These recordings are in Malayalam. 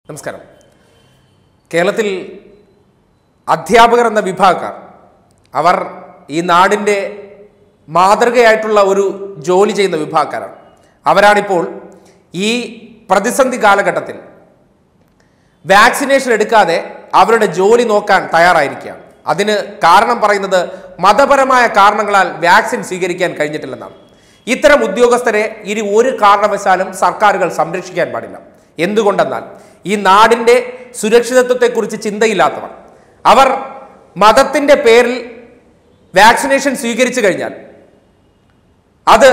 നമസ്കാരം കേരളത്തിൽ അധ്യാപകർ എന്ന വിഭാഗക്കാർ അവർ ഈ നാടിൻ്റെ മാതൃകയായിട്ടുള്ള ഒരു ജോലി ചെയ്യുന്ന വിഭാഗക്കാരാണ് അവരാണിപ്പോൾ ഈ പ്രതിസന്ധി കാലഘട്ടത്തിൽ വാക്സിനേഷൻ എടുക്കാതെ അവരുടെ ജോലി നോക്കാൻ തയ്യാറായിരിക്കുകയാണ് അതിന് കാരണം പറയുന്നത് മതപരമായ കാരണങ്ങളാൽ വാക്സിൻ സ്വീകരിക്കാൻ കഴിഞ്ഞിട്ടില്ലെന്നാണ് ഇത്തരം ഉദ്യോഗസ്ഥരെ ഇനി ഒരു കാരണവശാലും സർക്കാരുകൾ സംരക്ഷിക്കാൻ പാടില്ല എന്തുകൊണ്ടെന്നാൽ ഈ നാടിൻ്റെ സുരക്ഷിതത്വത്തെക്കുറിച്ച് ചിന്തയില്ലാത്തവർ അവർ മതത്തിൻ്റെ പേരിൽ വാക്സിനേഷൻ സ്വീകരിച്ചു കഴിഞ്ഞാൽ അത്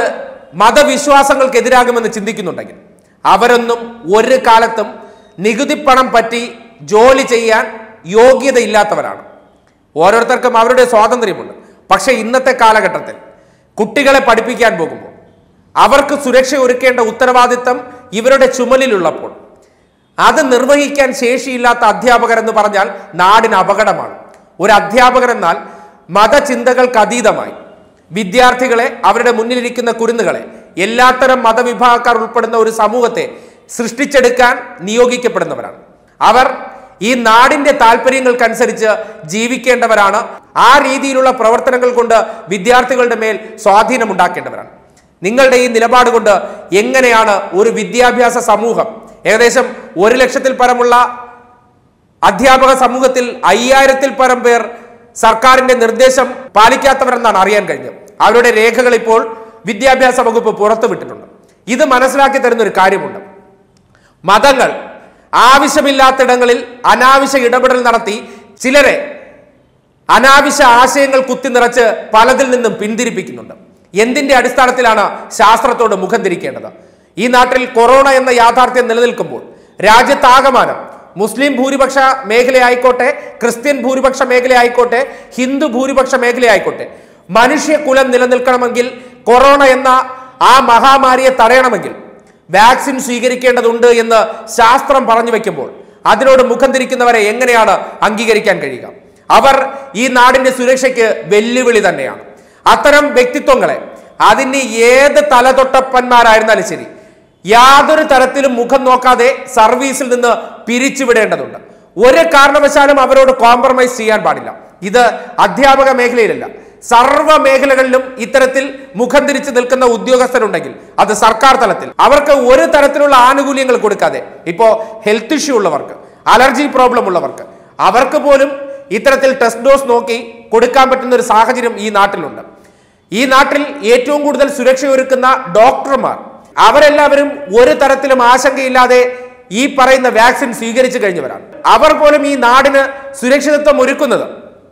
മതവിശ്വാസങ്ങൾക്കെതിരാകുമെന്ന് ചിന്തിക്കുന്നുണ്ടെങ്കിൽ അവരൊന്നും ഒരു കാലത്തും നികുതിപ്പണം പറ്റി ജോലി ചെയ്യാൻ യോഗ്യതയില്ലാത്തവരാണ് ഓരോരുത്തർക്കും അവരുടെ സ്വാതന്ത്ര്യമുണ്ട് പക്ഷേ ഇന്നത്തെ കാലഘട്ടത്തിൽ കുട്ടികളെ പഠിപ്പിക്കാൻ പോകുമ്പോൾ അവർക്ക് സുരക്ഷ ഒരുക്കേണ്ട ഉത്തരവാദിത്തം ഇവരുടെ ചുമലിലുള്ളപ്പോൾ അത് നിർവഹിക്കാൻ ശേഷിയില്ലാത്ത അധ്യാപകർ എന്ന് പറഞ്ഞാൽ നാടിന് അപകടമാണ് ഒരു അധ്യാപകർ എന്നാൽ മതചിന്തകൾക്ക് അതീതമായി വിദ്യാർത്ഥികളെ അവരുടെ മുന്നിലിരിക്കുന്ന കുരുന്നുകളെ എല്ലാത്തരം മതവിഭാഗക്കാർ ഉൾപ്പെടുന്ന ഒരു സമൂഹത്തെ സൃഷ്ടിച്ചെടുക്കാൻ നിയോഗിക്കപ്പെടുന്നവരാണ് അവർ ഈ നാടിന്റെ താല്പര്യങ്ങൾക്കനുസരിച്ച് ജീവിക്കേണ്ടവരാണ് ആ രീതിയിലുള്ള പ്രവർത്തനങ്ങൾ കൊണ്ട് വിദ്യാർത്ഥികളുടെ മേൽ സ്വാധീനമുണ്ടാക്കേണ്ടവരാണ് നിങ്ങളുടെ ഈ നിലപാട് കൊണ്ട് എങ്ങനെയാണ് ഒരു വിദ്യാഭ്യാസ സമൂഹം ഏകദേശം ഒരു ലക്ഷത്തിൽ പരമുള്ള അധ്യാപക സമൂഹത്തിൽ അയ്യായിരത്തിൽ പരം പേർ സർക്കാരിന്റെ നിർദ്ദേശം പാലിക്കാത്തവരെന്നാണ് അറിയാൻ കഴിഞ്ഞത് അവരുടെ രേഖകൾ ഇപ്പോൾ വിദ്യാഭ്യാസ വകുപ്പ് പുറത്തുവിട്ടിട്ടുണ്ട് ഇത് മനസ്സിലാക്കി തരുന്ന ഒരു കാര്യമുണ്ട് മതങ്ങൾ ആവശ്യമില്ലാത്തിടങ്ങളിൽ അനാവശ്യ ഇടപെടൽ നടത്തി ചിലരെ അനാവശ്യ ആശയങ്ങൾ കുത്തി നിറച്ച് പലതിൽ നിന്നും പിന്തിരിപ്പിക്കുന്നുണ്ട് എന്തിന്റെ അടിസ്ഥാനത്തിലാണ് ശാസ്ത്രത്തോട് മുഖം തിരിക്കേണ്ടത് ഈ നാട്ടിൽ കൊറോണ എന്ന യാഥാർത്ഥ്യം നിലനിൽക്കുമ്പോൾ രാജ്യത്താകമാനം മുസ്ലിം ഭൂരിപക്ഷ മേഖലയായിക്കോട്ടെ ക്രിസ്ത്യൻ ഭൂരിപക്ഷ മേഖലയായിക്കോട്ടെ ഹിന്ദു ഭൂരിപക്ഷ മേഖലയായിക്കോട്ടെ മനുഷ്യകുലം നിലനിൽക്കണമെങ്കിൽ കൊറോണ എന്ന ആ മഹാമാരിയെ തടയണമെങ്കിൽ വാക്സിൻ സ്വീകരിക്കേണ്ടതുണ്ട് എന്ന് ശാസ്ത്രം പറഞ്ഞു വെക്കുമ്പോൾ അതിനോട് മുഖം തിരിക്കുന്നവരെ എങ്ങനെയാണ് അംഗീകരിക്കാൻ കഴിയുക അവർ ഈ നാടിന്റെ സുരക്ഷയ്ക്ക് വെല്ലുവിളി തന്നെയാണ് അത്തരം വ്യക്തിത്വങ്ങളെ അതിന് ഏത് തലതൊട്ടപ്പന്മാരായിരുന്നാലും ശരി യാതൊരു തരത്തിലും മുഖം നോക്കാതെ സർവീസിൽ നിന്ന് പിരിച്ചുവിടേണ്ടതുണ്ട് ഒരു കാരണവശാലും അവരോട് കോംപ്രമൈസ് ചെയ്യാൻ പാടില്ല ഇത് അധ്യാപക മേഖലയിലല്ല സർവ്വ മേഖലകളിലും ഇത്തരത്തിൽ മുഖം തിരിച്ചു നിൽക്കുന്ന ഉദ്യോഗസ്ഥരുണ്ടെങ്കിൽ അത് സർക്കാർ തലത്തിൽ അവർക്ക് ഒരു തരത്തിലുള്ള ആനുകൂല്യങ്ങൾ കൊടുക്കാതെ ഇപ്പോ ഹെൽത്ത് ഇഷ്യൂ ഉള്ളവർക്ക് അലർജി പ്രോബ്ലം ഉള്ളവർക്ക് അവർക്ക് പോലും ഇത്തരത്തിൽ ടെസ്റ്റ് ഡോസ് നോക്കി കൊടുക്കാൻ പറ്റുന്ന ഒരു സാഹചര്യം ഈ നാട്ടിലുണ്ട് ഈ നാട്ടിൽ ഏറ്റവും കൂടുതൽ സുരക്ഷയൊരുക്കുന്ന ഡോക്ടർമാർ അവരെല്ലാവരും ഒരു തരത്തിലും ആശങ്കയില്ലാതെ ഈ പറയുന്ന വാക്സിൻ സ്വീകരിച്ചു കഴിഞ്ഞവരാണ് അവർ പോലും ഈ നാടിന് സുരക്ഷിതത്വം ഒരുക്കുന്നത്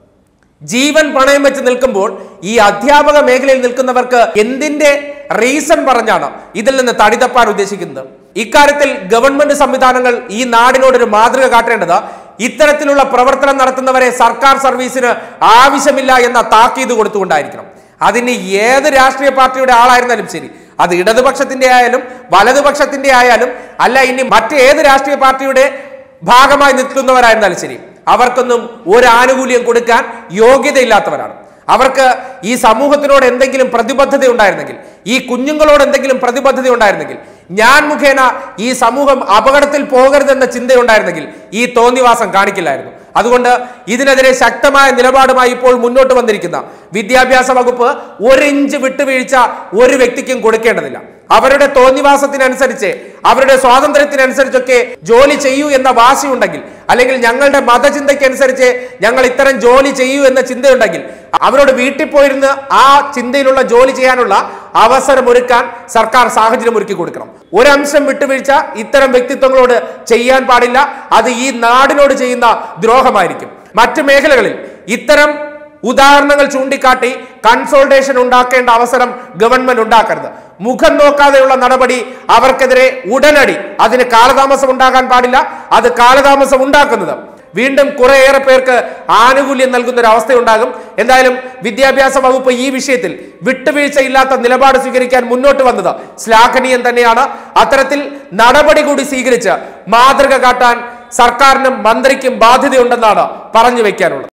ജീവൻ പണയം വെച്ച് നിൽക്കുമ്പോൾ ഈ അധ്യാപക മേഖലയിൽ നിൽക്കുന്നവർക്ക് എന്തിന്റെ റീസൺ പറഞ്ഞാണ് ഇതിൽ നിന്ന് തടിതപ്പാൻ ഉദ്ദേശിക്കുന്നത് ഇക്കാര്യത്തിൽ ഗവൺമെന്റ് സംവിധാനങ്ങൾ ഈ നാടിനോടൊരു മാതൃക കാട്ടേണ്ടത് ഇത്തരത്തിലുള്ള പ്രവർത്തനം നടത്തുന്നവരെ സർക്കാർ സർവീസിന് ആവശ്യമില്ല എന്ന താക്കീത് കൊടുത്തുകൊണ്ടായിരിക്കണം അതിന് ഏത് രാഷ്ട്രീയ പാർട്ടിയുടെ ആളായിരുന്നാലും ശരി അത് ഇടതുപക്ഷത്തിന്റെ ആയാലും വലതുപക്ഷത്തിന്റെ ആയാലും അല്ല ഇനി മറ്റേത് രാഷ്ട്രീയ പാർട്ടിയുടെ ഭാഗമായി നിൽക്കുന്നവരായിരുന്നാലും ശരി അവർക്കൊന്നും ഒരു ആനുകൂല്യം കൊടുക്കാൻ യോഗ്യതയില്ലാത്തവരാണ് അവർക്ക് ഈ സമൂഹത്തിനോട് എന്തെങ്കിലും പ്രതിബദ്ധത ഉണ്ടായിരുന്നെങ്കിൽ ഈ കുഞ്ഞുങ്ങളോട് എന്തെങ്കിലും പ്രതിബദ്ധത ഉണ്ടായിരുന്നെങ്കിൽ ഞാൻ മുഖേന ഈ സമൂഹം അപകടത്തിൽ പോകരുതെന്ന ചിന്തയുണ്ടായിരുന്നെങ്കിൽ ഈ തോന്നിവാസം കാണിക്കില്ലായിരുന്നു അതുകൊണ്ട് ഇതിനെതിരെ ശക്തമായ നിലപാടുമായി ഇപ്പോൾ മുന്നോട്ട് വന്നിരിക്കുന്ന വിദ്യാഭ്യാസ വകുപ്പ് ഒരു ഇഞ്ച് വിട്ടുവീഴ്ച ഒരു വ്യക്തിക്കും കൊടുക്കേണ്ടതില്ല അവരുടെ തോന്നിവാസത്തിനനുസരിച്ച് അവരുടെ സ്വാതന്ത്ര്യത്തിനനുസരിച്ചൊക്കെ ജോലി ചെയ്യൂ എന്ന വാശിയുണ്ടെങ്കിൽ അല്ലെങ്കിൽ ഞങ്ങളുടെ മതചിന്തയ്ക്കനുസരിച്ച് ഞങ്ങൾ ഇത്തരം ജോലി ചെയ്യൂ എന്ന ചിന്തയുണ്ടെങ്കിൽ അവരോട് വീട്ടിൽ പോയിരുന്ന് ആ ചിന്തയിലുള്ള ജോലി ചെയ്യാനുള്ള അവസരം ഒരുക്കാൻ സർക്കാർ സാഹചര്യം ഒരുക്കി കൊടുക്കണം ഒരംശം വിട്ടുവീഴ്ച ഇത്തരം വ്യക്തിത്വങ്ങളോട് ചെയ്യാൻ പാടില്ല അത് ഈ നാടിനോട് ചെയ്യുന്ന ദ്രോഹമായിരിക്കും മറ്റു മേഖലകളിൽ ഇത്തരം ഉദാഹരണങ്ങൾ ചൂണ്ടിക്കാട്ടി കൺസോൾട്ടേഷൻ ഉണ്ടാക്കേണ്ട അവസരം ഗവൺമെന്റ് ഉണ്ടാക്കരുത് മുഖം നോക്കാതെയുള്ള നടപടി അവർക്കെതിരെ ഉടനടി അതിന് കാലതാമസം ഉണ്ടാകാൻ പാടില്ല അത് കാലതാമസം ഉണ്ടാക്കുന്നത് വീണ്ടും കുറേയേറെ പേർക്ക് ആനുകൂല്യം നൽകുന്ന ഒരു അവസ്ഥയുണ്ടാകും എന്തായാലും വിദ്യാഭ്യാസ വകുപ്പ് ഈ വിഷയത്തിൽ വിട്ടുവീഴ്ചയില്ലാത്ത നിലപാട് സ്വീകരിക്കാൻ മുന്നോട്ട് വന്നത് ശ്ലാഘനീയം തന്നെയാണ് അത്തരത്തിൽ നടപടി കൂടി സ്വീകരിച്ച് മാതൃക കാട്ടാൻ സർക്കാരിനും മന്ത്രിക്കും ബാധ്യതയുണ്ടെന്നാണ് പറഞ്ഞു വെക്കാനുള്ളത്